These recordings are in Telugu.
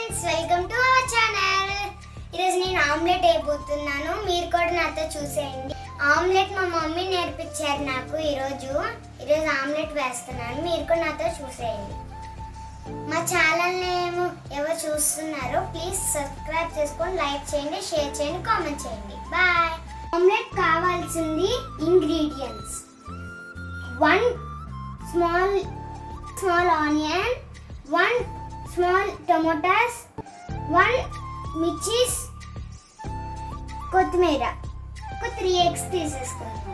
friends welcome to our channel ఈరోజు నేను ఆమ్లెట్ వేయబోతున్నాను మీరు కూడా నాతో చూసేయండి ఆమ్లెట్ మా మమ్మీ నేర్పించారు నాకు ఈరోజు ఈరోజు ఆమ్లెట్ వేస్తున్నాను మీరు కూడా నాతో చూసేయండి మా ఛానల్ నేమ్ ఎవరు చూస్తున్నారో ప్లీజ్ సబ్స్క్రైబ్ చేసుకొని లైక్ చేయండి షేర్ చేయండి కామెంట్ చేయండి బాయ్ ఆమ్లెట్ కావాల్సింది ingredients one small small onion one small tomatoes one మిర్చీస్ కొత్తిమీర ఒక త్రీ ఎగ్స్ తీసేసుకుంటాం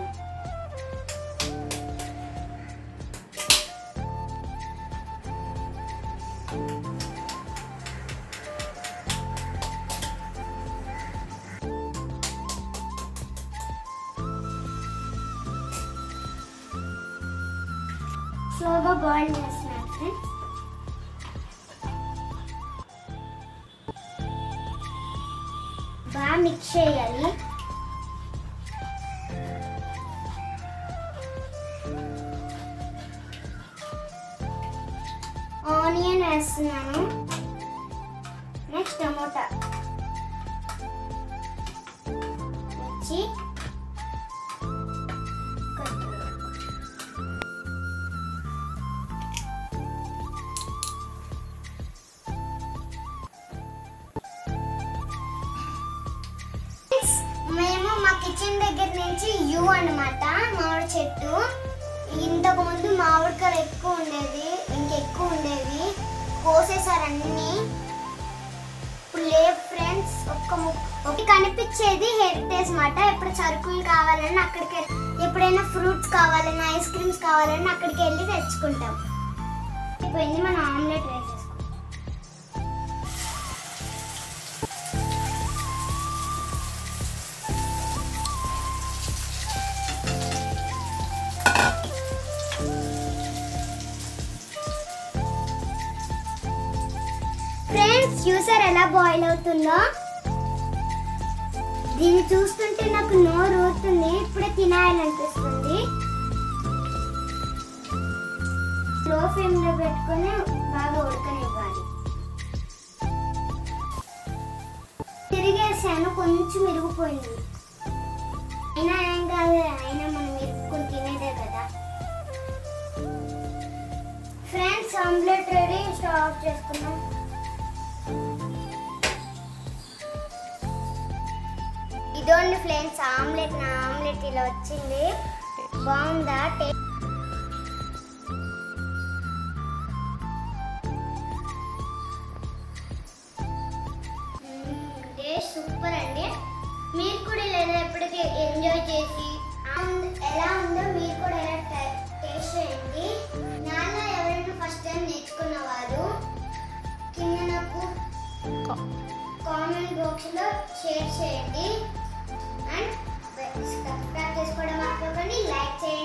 స్లోగా బాయిల్ చేస్తున్నాను ఫ్రెండ్స్ బాగా మిక్స్ చేయాలి ఆనియన్ వేస్తున్నాను నెక్స్ట్ టమోటా మిర్చి కొత్తిమీర Friends, మేము మా కిచెన్ దగ్గర నుంచి యూ అన్నమాట మామిడి చెట్టు ఇంతకు ముందు మామిడికాయలు ఎక్కువ ఉండేది ఇంకెక్కువ ఉండేవి కోసేసారు అన్ని ఇప్పుడు లేవు ఫ్రెండ్స్ ఒక్క ము- ఒకటి కనిపించేది హెరిటేజ్ మాట ఎప్పుడు సరుకులు కావాలన్నా అక్కడికి వెళ్ళి- ఎప్పుడైనా ఫ్రూట్స్ కావాలన్నా ఐస్ క్రీమ్స్ కావాలన్నా అక్కడికి వెళ్ళి తెచ్చుకుంటాం అయిపోయింది మనం ఆమ్లెట్ వేసేసుకుంటాం ఫ్రెండ్స్ చూసారు ఎలా బాయిల్ అవుతుందో దీన్ని చూస్తుంటే నాకు నోరు ఊరుతుంది ఇప్పుడే తినాలనిపిస్తుంది లో ఫ్లేమ్ లో పెట్టుకొని బాగా ఉడకనివ్వాలి తిరిగేసాను కొంచెం ఇరిగిపోయింది అయినా ఏం కాదు అయినా మనం ఇరుక్కొని తినేదే కదా friends omelette ready stove off చేసుకున్నాం ఇదోండి ఫ్రెండ్స్ ఆమ్లెట్ నా ఆమ్లెట్ ఇలా వచ్చింది బాగుందా టే టేస్ట్ సూపర్ అండి మీరు కూడా ఇలా ఎప్పటికీ ఎంజాయ్ చేసి and ఎలా ఉందో మీరు కూడా ఎలా టేస్ట్ చేయండి నాలో ఎవరైనా ఫస్ట్ టైం నేర్చుకున్న వారు కింద నాకు కామెంట్ బాక్స్లో షేర్ చేయండి అండ్ సబ్స్క్రైబ్ చేసుకోవడం మర్చిపోకండి లైక్ చేయండి